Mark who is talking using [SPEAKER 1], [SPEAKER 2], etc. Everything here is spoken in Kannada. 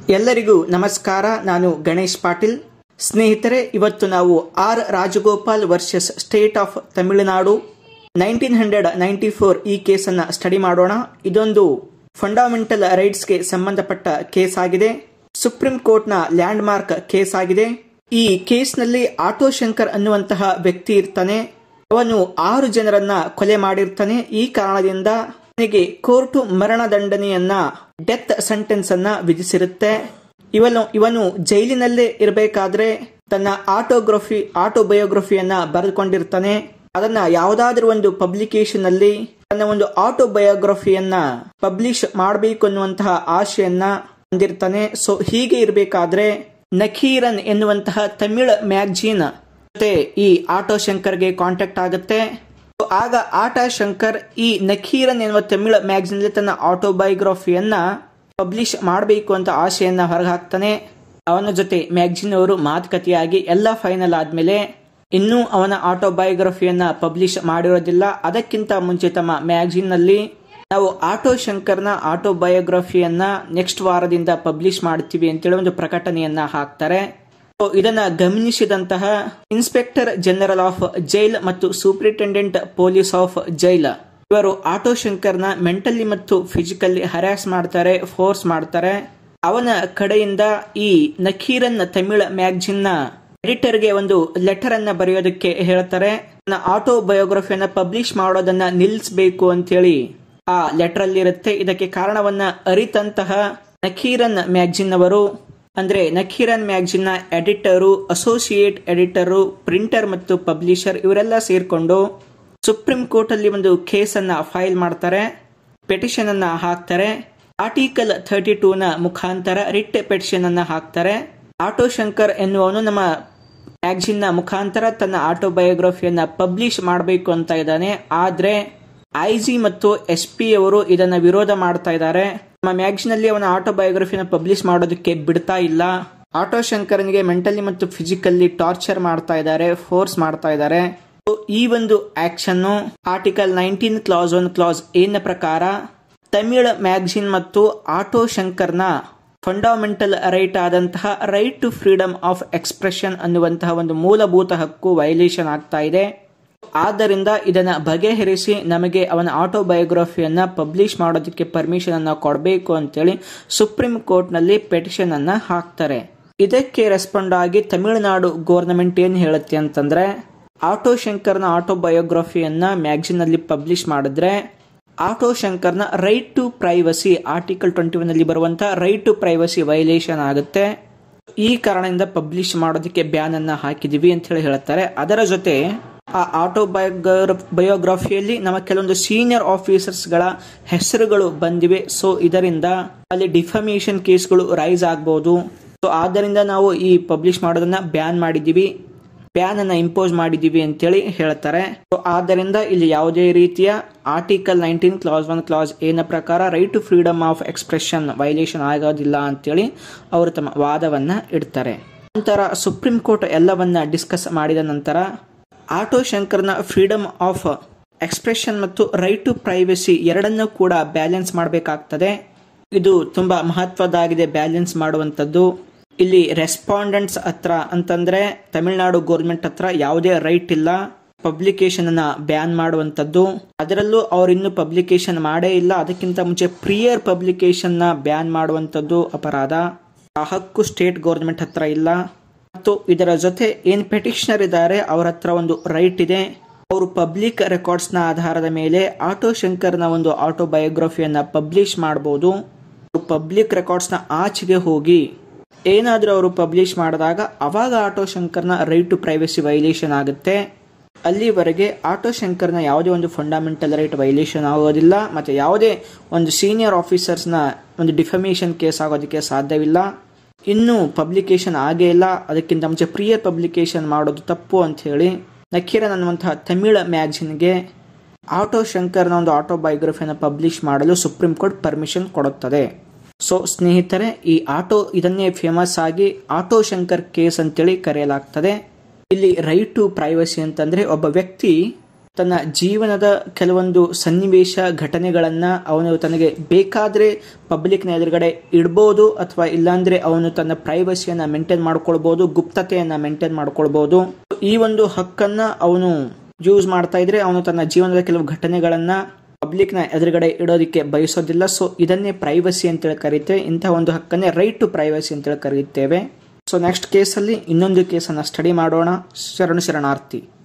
[SPEAKER 1] ಎಲ್ಲರಿಗೂ ನಮಸ್ಕಾರ ನಾನು ಗಣೇಶ್ ಪಾಟೀಲ್ ಸ್ನೇಹಿತರೆ ಇವತ್ತು ನಾವು R Rajagopal versus state of Tamil Nadu nineteen hundred ninety four ಈ ಕೇಸನ್ನು ಸ್ಟಡಿ ಮಾಡೋಣ ಇದೊಂದು ಫಂಡಮೆಂಟಲ್ ರೈಟ್ಸ್ಗೆ ಸಂಬಂಧಪಟ್ಟ ಕೇಸ್ ಆಗಿದೆ ಸುಪ್ರೀಂ ಕೋರ್ಟ್ನ ಲ್ಯಾಂಡ್ ಮಾರ್ಕ್ ಕೇಸ್ ಆಗಿದೆ ಈ ಕೇಸ್ನಲ್ಲಿ ಆಟೋ ಶಂಕರ್ ಅನ್ನುವಂತಹ ವ್ಯಕ್ತಿ ಇರ್ತಾನೆ ಅವನು ಆರು ಜನರನ್ನ ಕೊಲೆ ಮಾಡಿರ್ತಾನೆ ಈ ಕಾರಣದಿಂದ ಅವನಿಗೆ ಕೋರ್ಟು ಮರಣ ದಂಡನೆಯನ್ನ ಡೆತ್ ಸೆಂಟೆನ್ಸ್ ಅನ್ನ ವಿಧಿಸಿರುತ್ತೆ ಇವನು ಇವನು ಜೈಲಿನಲ್ಲೇ ಇರಬೇಕಾದ್ರೆ ತನ್ನ ಆಟೋಗ್ರಫಿ ಆಟೋಬಯೋಗ್ರಫಿಯನ್ನ ಬರೆದುಕೊಂಡಿರ್ತಾನೆ ಅದನ್ನ ಯಾವುದಾದ್ರೂ ಒಂದು ಪಬ್ಲಿಕೇಶನ್ ಅಲ್ಲಿ ತನ್ನ ಒಂದು ಆಟೋಬಯೋಗ್ರಫಿಯನ್ನ ಪಬ್ಲಿಷ್ ಮಾಡಬೇಕು ಅನ್ನುವಂತಹ ಆಶೆಯನ್ನ ಹೊಂದಿರ್ತಾನೆ ಸೊ ಹೀಗೆ ಇರಬೇಕಾದ್ರೆ ನಖೀರನ್ ಎನ್ನುವಂತಹ ತಮಿಳ್ ಮ್ಯಾಗಝೀನ್ ಜೊತೆ ಈ ಆಟೋ ಶಂಕರ್ಗೆ ಕಾಂಟ್ಯಾಕ್ಟ್ ಆಗುತ್ತೆ ಆಗ ಆಟಾ ಶಂಕರ್ ಈ ನಖೀರನ್ ಎನ್ನುವ ತಮಿಳ್ ಮ್ಯಾಗಝಿನ್ ತನ್ನ ಆಟೋಬಯೋಗ್ರಫಿಯನ್ನ ಪಬ್ಲಿಷ್ ಮಾಡಬೇಕು ಅಂತ ಆಶೆಯನ್ನ ಹೊರಹಾಕ್ತಾನೆ ಅವನ ಜೊತೆ ಮ್ಯಾಗಝಿನ್ ಅವರು ಮಾತುಕತೆಯಾಗಿ ಎಲ್ಲ ಫೈನಲ್ ಆದ್ಮೇಲೆ ಇನ್ನೂ ಅವನ ಆಟೋಬಯೋಗ್ರಫಿಯನ್ನ ಪಬ್ಲಿಷ್ ಮಾಡಿರೋದಿಲ್ಲ ಅದಕ್ಕಿಂತ ಮುಂಚೆ ತಮ್ಮ ಮ್ಯಾಗಝಿನ್ ನಲ್ಲಿ ನಾವು ಆಟೋ ಶಂಕರ್ನ ಆಟೋಬಯೋಗ್ರಫಿಯನ್ನ ನೆಕ್ಸ್ಟ್ ವಾರದಿಂದ ಪಬ್ಲಿಷ್ ಮಾಡ್ತೀವಿ ಅಂತೇಳಿ ಒಂದು ಪ್ರಕಟಣೆಯನ್ನ ಹಾಕ್ತಾರೆ ಸೊ ಇದನ್ನ ಗಮನಿಸಿದಂತಹ ಇನ್ಸ್ಪೆಕ್ಟರ್ ಜನರಲ್ ಆಫ್ ಜೈಲ್ ಮತ್ತು ಸೂಪರಿಂಟೆಂಡೆಂಟ್ ಪೊಲೀಸ್ ಆಫ್ ಜೈಲ್ ಇವರು ಆಟೋ ಶಂಕರ್ನ ಮೆಂಟಲಿ ಮತ್ತು ಫಿಸಿಕಲಿ ಹರಾಸ್ ಮಾಡ್ತಾರೆ ಫೋರ್ಸ್ ಮಾಡ್ತಾರೆ ಅವನ ಕಡೆಯಿಂದ ಈ ನಖೀರನ್ ತಮಿಳ್ ಮ್ಯಾಗಝಿನ್ ನ ಎಡಿಟರ್ಗೆ ಒಂದು ಲೆಟರ್ ಅನ್ನ ಬರೆಯೋದಕ್ಕೆ ಹೇಳ್ತಾರೆ ನನ್ನ ಆಟೋ ಬಯೋಗ್ರಫಿಯನ್ನ ಪಬ್ಲಿಷ್ ಮಾಡೋದನ್ನ ನಿಲ್ಲಿಸಬೇಕು ಅಂತೇಳಿ ಆ ಲೆಟರ್ ಅಲ್ಲಿ ಇರುತ್ತೆ ಇದಕ್ಕೆ ಕಾರಣವನ್ನ ಅರಿತಂತಹ ನಖೀರನ್ ಮ್ಯಾಗಝಿನ್ ಅವರು ಅಂದ್ರೆ ನಖೀರನ್ ಮ್ಯಾಗಝಿನ್ ನ ಎಡಿಟರು ಅಸೋಸಿಯೇಟ್ ಎಡಿಟರು ಪ್ರಿಂಟರ್ ಮತ್ತು ಪಬ್ಲಿಷರ್ ಇವರೆಲ್ಲ ಸೇರ್ಕೊಂಡು ಸುಪ್ರೀಂ ಕೋರ್ಟ್ ಅಲ್ಲಿ ಒಂದು ಕೇಸ್ ಅನ್ನ ಫೈಲ್ ಮಾಡ್ತಾರೆ ಪೆಟಿಷನ್ ಅನ್ನ ಹಾಕ್ತಾರೆ ಆರ್ಟಿಕಲ್ ಥರ್ಟಿ ಟೂ ನ ಮುಖಾಂತರ ರಿಟ್ ಪೆಟಿಷನ್ ಅನ್ನ ಹಾಕ್ತಾರೆ ಆಟೋ ಶಂಕರ್ ಎನ್ನುವನು ನಮ್ಮ ಮ್ಯಾಗಝಿನ್ ನ ಮುಖಾಂತರ ತನ್ನ ಆಟೋಬಯೋಗ್ರಫಿಯನ್ನ ಪಬ್ಲಿಷ್ ಮಾಡಬೇಕು ಅಂತ ಇದ್ದಾನೆ ಆದ್ರೆ ಐಜಿ ಮತ್ತು ಎಸ್ ಪಿ ಅವರು ಇದನ್ನ ವಿರೋಧ ಮಾಡ್ತಾ ಇದ್ದಾರೆ ನಮ್ಮ ಮ್ಯಾಗಝಿನ್ ಅಲ್ಲಿ ಅವನ ಆಟೋಬಯೋಗ್ರಫಿನ ಪಬ್ಲಿಷ್ ಮಾಡೋದಕ್ಕೆ ಬಿಡ್ತಾ ಇಲ್ಲ ಆಟೋ ಶಂಕರನಿಗೆ ಮೆಂಟಲಿ ಮತ್ತು ಫಿಸಿಕಲ್ಲಿ ಟಾರ್ಚರ್ ಮಾಡ್ತಾ ಇದ್ದಾರೆ ಫೋರ್ಸ್ ಮಾಡ್ತಾ ಇದ್ದಾರೆ ಈ ಒಂದು action article nineteen clause one clause ಏನ ಪ್ರಕಾರ ತಮಿಳ್ ಮ್ಯಾಗಝಿನ್ ಮತ್ತು ಆಟೋ ಶಂಕರ್ನ ಫಂಡಮೆಂಟಲ್ ರೈಟ್ ಆದಂತಹ right to freedom of expression ಅನ್ನುವಂತಹ ಒಂದು ಮೂಲಭೂತ ಹಕ್ಕು ವೈಲೇಷನ್ ಆಗ್ತಾ ಇದೆ ಆದ್ದರಿಂದ ಇದನ್ನ ಬಗೆಹರಿಸಿ ನಮಗೆ ಅವನ ಆಟೋಬಯೋಗ್ರಫಿಯನ್ನ ಪಬ್ಲಿಷ್ ಮಾಡೋದಕ್ಕೆ ಪರ್ಮಿಷನ್ ಅನ್ನ ಕೊಡಬೇಕು ಅಂತೇಳಿ ಸುಪ್ರೀಂ ಕೋರ್ಟ್ ನಲ್ಲಿ ಪೆಟಿಷನ್ ಅನ್ನ ಹಾಕ್ತಾರೆ ಇದಕ್ಕೆ ರೆಸ್ಪಾಂಡ್ ಆಗಿ ತಮಿಳುನಾಡು ಗವರ್ನಮೆಂಟ್ ಏನ್ ಹೇಳುತ್ತೆ ಅಂತಂದ್ರೆ ಆಟೋ ಶಂಕರ್ನ ಆಟೋಬಯೋಗ್ರಫಿಯನ್ನ ಮ್ಯಾಗಝಿನ್ ಅಲ್ಲಿ ಪಬ್ಲಿಷ್ ಮಾಡಿದ್ರೆ ಆಟೋ ಶಂಕರ್ನ right to privacy article twenty one ಅಲ್ಲಿ ಬರುವಂತಹ ರೈಟ್ ಟು ಪ್ರೈವಸಿ ವೈಲೇಷನ್ ಆಗುತ್ತೆ ಈ ಕಾರಣದಿಂದ ಪಬ್ಲಿಷ್ ಮಾಡೋದಕ್ಕೆ ಬ್ಯಾನ್ ಅನ್ನ ಹಾಕಿದೀವಿ ಅಂತ ಹೇಳಿ ಹೇಳ್ತಾರೆ ಅದರ ಜೊತೆ ಆ ಆಟೋಬಯೋಗ್ರ ಬಯೋಗ್ರಫಿಯಲ್ಲಿ ನಮ್ಮ ಕೆಲವೊಂದು ಸೀನಿಯರ್ ಆಫೀಸರ್ಸ್ ಗಳ ಹೆಸರುಗಳು ಬಂದಿವೆ ಸೊ ಇದರಿಂದ ಅಲ್ಲಿ ಡಿಫಮೇಷನ್ ಕೇಸ್ಗಳು ರೈಸ್ ಆಗಬಹುದು ಸೊ ಆದ್ದರಿಂದ ನಾವು ಈ ಪಬ್ಲಿಷ್ ಮಾಡೋದನ್ನ ಬ್ಯಾನ್ ಮಾಡಿದೀವಿ ಬ್ಯಾನ್ ಅನ್ನ ಇಂಪೋಸ್ ಮಾಡಿದೀವಿ ಅಂತೇಳಿ ಹೇಳ್ತಾರೆ ಸೊ ಆದ್ದರಿಂದ ಇಲ್ಲಿ ಯಾವುದೇ ರೀತಿಯ article nineteen clause one clause ಏನ ಪ್ರಕಾರ right to freedom of expression violation ಆಗೋದಿಲ್ಲ ಅಂತೇಳಿ ಅವರು ತಮ್ಮ ವಾದವನ್ನ ಇಡ್ತಾರೆ ನಂತರ ಸುಪ್ರೀಂ ಕೋರ್ಟ್ ಎಲ್ಲವನ್ನ ಡಿಸ್ಕಸ್ ಮಾಡಿದ ನಂತರ ಆಟೋ ಶಂಕರ್ನ ಫ್ರೀಡಮ್ ಆಫ್ ಎಕ್ಸ್ಪ್ರೆಷನ್ ಮತ್ತು ರೈಟ್ ಟು ಪ್ರೈವಸಿ ಎರಡನ್ನೂ ಕೂಡ ಬ್ಯಾಲೆನ್ಸ್ ಮಾಡಬೇಕಾಗ್ತದೆ ಇದು ತುಂಬಾ ಮಹತ್ವದಾಗಿದೆ ಬ್ಯಾಲೆನ್ಸ್ ಮಾಡುವಂಥದ್ದು ಇಲ್ಲಿ ರೆಸ್ಪಾಂಡೆಂಟ್ಸ್ ಹತ್ರ ಅಂತಂದ್ರೆ ತಮಿಳುನಾಡು ಗೌರ್ಮೆಂಟ್ ಹತ್ರ ಯಾವುದೇ ರೈಟ್ ಇಲ್ಲ ಪಬ್ಲಿಕೇಶನ್ ಅನ್ನ ಬ್ಯಾನ್ ಮಾಡುವಂತದ್ದು ಅದರಲ್ಲೂ ಅವ್ರು ಇನ್ನು ಪಬ್ಲಿಕೇಶನ್ ಮಾಡೇ ಇಲ್ಲ ಅದಕ್ಕಿಂತ ಮುಂಚೆ ಪ್ರಿಯರ್ ಪಬ್ಲಿಕೇಶನ್ ನ ಬ್ಯಾನ್ ಮಾಡುವಂತದ್ದು ಅಪರಾಧ ಆ ಹಕ್ಕು ಸ್ಟೇಟ್ ಗೌರ್ಮೆಂಟ್ ಹತ್ರ ಇಲ್ಲ ಮತ್ತು ಇದರ ಜೊತೆ ಏನ್ ಪೆಟಿಷನರ್ ಇದ್ದಾರೆ ಅವ್ರ ಹತ್ರ ಒಂದು ರೈಟ್ ಇದೆ ಅವರು ಪಬ್ಲಿಕ್ ರೆಕಾರ್ಡ್ಸ್ ನ ಆಧಾರದ ಮೇಲೆ ಆಟೋ ಶಂಕರ್ನ ಒಂದು ಆಟೋಬಯೋಗ್ರಫಿಯನ್ನ ಪಬ್ಲಿಷ್ ಮಾಡಬಹುದು ಪಬ್ಲಿಕ್ ರೆಕಾರ್ಡ್ಸ್ ನ ಆಚೆಗೆ ಹೋಗಿ ಏನಾದರೂ ಅವರು ಪಬ್ಲಿಷ್ ಮಾಡಿದಾಗ ಅವಾಗ ಆಟೋ ಶಂಕರ್ನ ರೈಟ್ ಟು ಪ್ರೈವಸಿ ವೈಲೇಷನ್ ಆಗುತ್ತೆ ಅಲ್ಲಿವರೆಗೆ ಆಟೋ ಶಂಕರ್ನ ಯಾವುದೇ ಒಂದು ಫಂಡಮೆಂಟಲ್ ರೈಟ್ ವೈಲೇಷನ್ ಆಗೋದಿಲ್ಲ ಮತ್ತೆ ಯಾವುದೇ ಒಂದು ಸೀನಿಯರ್ ಆಫೀಸರ್ಸ್ನ ಒಂದು ಡಿಫಮೇಷನ್ ಕೇಸ್ ಆಗೋದಕ್ಕೆ ಸಾಧ್ಯವಿಲ್ಲ ಇನ್ನೂ ಪಬ್ಲಿಕೇಶನ್ ಆಗೇ ಇಲ್ಲ ಅದಕ್ಕಿಂತ ಮುಂಚೆ ಪ್ರಿಯರ್ ಪಬ್ಲಿಕೇಶನ್ ಮಾಡೋದು ತಪ್ಪು ಅಂತ ಹೇಳಿ ನಖೀರನ್ ಅನ್ನುವಂತಹ ತಮಿಳ್ ಮ್ಯಾಗಝಿನ್ಗೆ ಆಟೋ ಶಂಕರ್ನ ಒಂದು ಆಟೋಬಯೋಗ್ರಫಿಯನ್ನು ಪಬ್ಲಿಷ್ ಮಾಡಲು ಸುಪ್ರೀಂ ಕೋರ್ಟ್ ಪರ್ಮಿಷನ್ ಕೊಡುತ್ತದೆ ಸೊ ಸ್ನೇಹಿತರೆ ಈ ಆಟೋ ಇದನ್ನೇ ಫೇಮಸ್ ಆಗಿ ಆಟೋ ಶಂಕರ್ ಕೇಸ್ ಅಂತೇಳಿ ಕರೆಯಲಾಗ್ತದೆ ಇಲ್ಲಿ ರೈಟ್ ಟು ಪ್ರೈವಸಿ ಅಂತಂದ್ರೆ ಒಬ್ಬ ವ್ಯಕ್ತಿ ತನ್ನ ಜೀವನದ ಕೆಲವೊಂದು ಸನ್ನಿವೇಶ ಘಟನೆಗಳನ್ನ ಅವನು ತನಗೆ ಬೇಕಾದ್ರೆ ಪಬ್ಲಿಕ್ನ ಎದುರುಗಡೆ ಇಡ್ಬೋದು ಅಥವಾ ಇಲ್ಲಾಂದ್ರೆ ಅವನು ತನ್ನ ಪ್ರೈವಸಿಯನ್ನ ಮೇಂಟೈನ್ ಮಾಡ್ಕೊಳ್ಬಹುದು ಗುಪ್ತತೆಯನ್ನ ಮೇಂಟೈನ್ ಮಾಡ್ಕೊಳ್ಬಹುದು ಈ ಒಂದು ಹಕ್ಕನ್ನ ಅವನು ಯೂಸ್ ಮಾಡ್ತಾ ಇದ್ರೆ ಅವನು ತನ್ನ ಜೀವನದ ಕೆಲವು ಘಟನೆಗಳನ್ನ ಪಬ್ಲಿಕ್ ನ ಎದುರುಗಡೆ ಇಡೋದಕ್ಕೆ ಬಯಸೋದಿಲ್ಲ ಸೊ ಇದನ್ನೇ ಪ್ರೈವಸಿ ಅಂತೇಳಿ ಕರೀತೇವೆ ಇಂತಹ ಒಂದು ಹಕ್ಕನ್ನೇ ರೈಟ್ ಟು ಪ್ರೈವಸಿ ಅಂತೇಳಿ ಕರೆಯುತ್ತೇವೆ ಸೊ ನೆಕ್ಸ್ಟ್ ಕೇಸಲ್ಲಿ ಇನ್ನೊಂದು ಕೇಸನ್ನು ಸ್ಟಡಿ ಮಾಡೋಣ ಶರಣು ಶರಣಾರ್ಥಿ